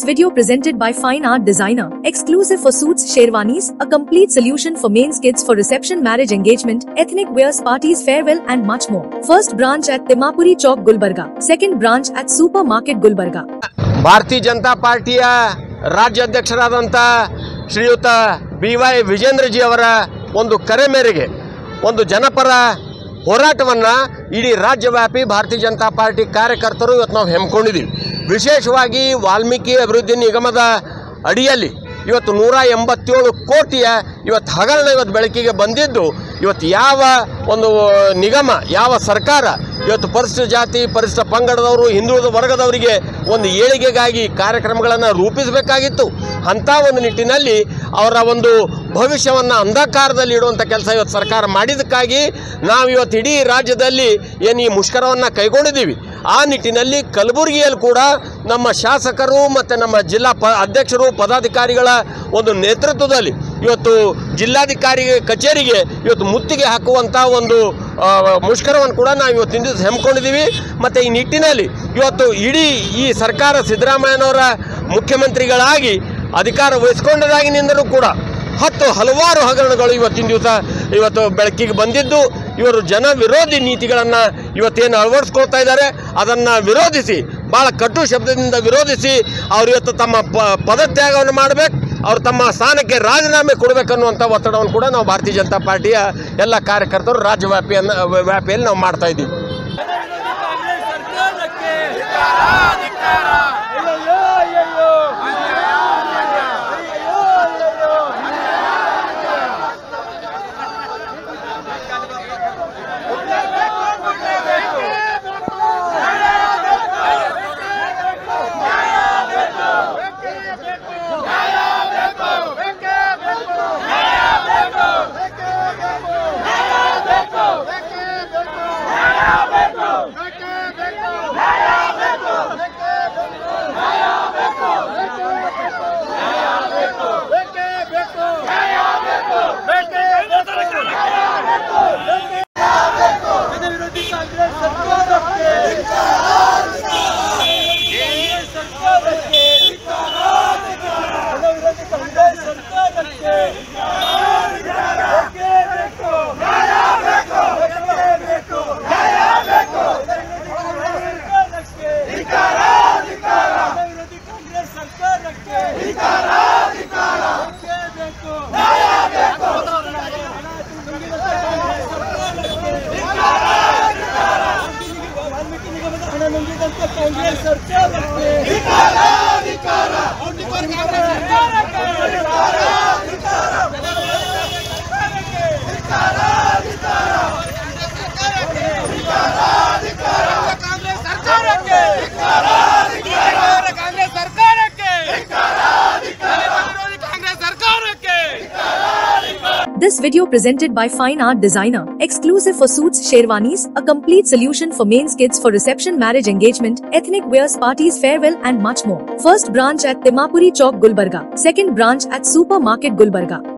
video presented by Fine Art Designer, exclusive for suits, sherwanis, a complete solution for main kids for reception, marriage, engagement, ethnic wears, parties, farewell, and much more. First branch at Timapuri Chowk, Gulbarga. Second branch at Supermarket, Gulbarga. ಭಾರತೀಯ ಜನತಾ ಪಾರ್ಟಿಯ ರಾಜ್ಯಾಧ್ಯಕ್ಷರಾದಂಥ ಶ್ರೀಯುತ B Y ವಿಜೇಂದ್ರಜಿ ಅವರ ಒಂದು ಕರೆ ಮೇರೆಗೆ ಒಂದು ಜನಪರ ಹೋರಾಟವನ್ನು ಇಡೀ ರಾಜ್ಯವ್ಯಾಪಿ ಭಾರತೀಯ ಜನತಾ ಪಾರ್ಟಿ ಕಾರ್ಯಕರ್ತರು ಇವತ್ತು ನಾವು ಹೆಮ್ಮಿಕೊಂಡಿದ್ದೀವಿ ವಿಶೇಷವಾಗಿ ವಾಲ್ಮೀಕಿ ಅಭಿವೃದ್ಧಿ ನಿಗಮದ ಅಡಿಯಲ್ಲಿ ಇವತ್ತು ನೂರ ಎಂಬತ್ತೇಳು ಕೋಟಿಯ ಇವತ್ತು ಹಗರಣ ಇವತ್ತು ಬೆಳಕಿಗೆ ಬಂದಿದ್ದು ಇವತ್ತು ಯಾವ ಒಂದು ನಿಗಮ ಯಾವ ಸರ್ಕಾರ ಇವತ್ತು ಪರಿಶಿಷ್ಟ ಜಾತಿ ಪರಿಶಿಷ್ಟ ಪಂಗಡದವರು ಹಿಂದುಳಿದ ವರ್ಗದವರಿಗೆ ಒಂದು ಏಳಿಗೆಗಾಗಿ ಕಾರ್ಯಕ್ರಮಗಳನ್ನು ರೂಪಿಸಬೇಕಾಗಿತ್ತು ಅಂಥ ಒಂದು ನಿಟ್ಟಿನಲ್ಲಿ ಅವರ ಒಂದು ಭವಿಷ್ಯವನ್ನು ಅಂಧಕಾರದಲ್ಲಿ ಇಡುವಂಥ ಕೆಲಸ ಇವತ್ತು ಸರ್ಕಾರ ಮಾಡಿದ್ದಕ್ಕಾಗಿ ನಾವು ಇವತ್ತು ಇಡೀ ರಾಜ್ಯದಲ್ಲಿ ಏನು ಈ ಮುಷ್ಕರವನ್ನು ಕೈಗೊಂಡಿದ್ದೀವಿ ಆ ನಿಟ್ಟಿನಲ್ಲಿ ಕಲಬುರಗಿಯಲ್ಲಿ ಕೂಡ ನಮ್ಮ ಶಾಸಕರು ಮತ್ತು ನಮ್ಮ ಜಿಲ್ಲಾ ಪ ಅಧ್ಯಕ್ಷರು ಪದಾಧಿಕಾರಿಗಳ ಒಂದು ನೇತೃತ್ವದಲ್ಲಿ ಇವತ್ತು ಜಿಲ್ಲಾಧಿಕಾರಿ ಕಚೇರಿಗೆ ಇವತ್ತು ಮುತ್ತಿಗೆ ಹಾಕುವಂಥ ಒಂದು ಆ, ಮುಷ್ಕರವನ್ನು ಕೂಡ ನಾವು ಇವತ್ತಿನ ದಿವಸ ಹೆಮ್ಮಿಕೊಂಡಿದ್ದೀವಿ ಮತ್ತು ಈ ನಿಟ್ಟಿನಲ್ಲಿ ಇವತ್ತು ಇಡೀ ಈ ಸರ್ಕಾರ ಸಿದ್ದರಾಮಯ್ಯನವರ ಮುಖ್ಯಮಂತ್ರಿಗಳಾಗಿ ಅಧಿಕಾರ ವಹಿಸ್ಕೊಂಡದಾಗಿನಿಂದಲೂ ಕೂಡ ಹತ್ತು ಹಲವಾರು ಹಗರಣಗಳು ಇವತ್ತಿನ ದಿವಸ ಇವತ್ತು ಬೆಳಕಿಗೆ ಬಂದಿದ್ದು ಇವರು ಜನ ವಿರೋಧಿ ನೀತಿಗಳನ್ನು ಇವತ್ತೇನು ಅಳವಡಿಸ್ಕೊಳ್ತಾ ಇದ್ದಾರೆ ಅದನ್ನು ವಿರೋಧಿಸಿ ಭಾಳ ಕಟು ಶಬ್ದದಿಂದ ವಿರೋಧಿಸಿ ಅವ್ರು ಇವತ್ತು ತಮ್ಮ ಪ ಪದತ್ಯಾಗವನ್ನು ಮಾಡಬೇಕು ಅವ್ರು ತಮ್ಮ ಸ್ಥಾನಕ್ಕೆ ರಾಜೀನಾಮೆ ಕೊಡಬೇಕನ್ನುವಂಥ ಒತ್ತಡವನ್ನು ಕೂಡ ನಾವು ಭಾರತೀಯ ಜನತಾ ಪಾರ್ಟಿಯ ಎಲ್ಲ ಕಾರ್ಯಕರ್ತರು ರಾಜ್ಯವ್ಯಾಪಿಯನ್ನು ವ್ಯಾಪಿಯಲ್ಲಿ ನಾವು ಮಾಡ್ತಾ ಇದ್ದೀವಿ ವಿರೋಧಿ ಕಾಂಗ್ರೆಸ್ ಸರ್ಕಾರಕ್ಕೆ ಕಾಂಗ್ರೆಸ್ ಸರ್ಕಾರಕ್ಕೆ ವಿರೋಧಿ ಕಾಂಗ್ರೆಸ್ ಸರ್ಕಾರಕ್ಕೆ ಬೇಕೇ ಬೇಕು ಬೇಕೇ ಬೇಕು ಸರ್ಕಾರಕ್ಕೆ ವಿರೋಧಿ ಕಾಂಗ್ರೆಸ್ ಸರ್ಕಾರಕ್ಕೆ ಬೇಕೇ ಬೇಕು ವಾಲ್ಮೀಕಿ ನಿಗಮದ ಹಣ ನುಂಗಿದಂತ ಕಾಂಗ್ರೆಸ್ ಸರ್ಕಾರಕ್ಕೆ ಕಾಂಗ್ರೆಸ್ ಸರ್ಕಾರಕ್ಕೆ ಕಾಂಗ್ರೆಸ್ ಸರ್ಕಾರಕ್ಕೆ ಕಾಂಗ್ರೆಸ್ ಸರ್ಕಾರಕ್ಕೆ This video presented by Fine Art Designer, exclusive for suits, sherwanis, a complete solution for main kids for reception, marriage, engagement, ethnic wears, parties, farewell, and much more. First branch at Timapuri Chowk, Gulbarga. Second branch at Supermarket, Gulbarga.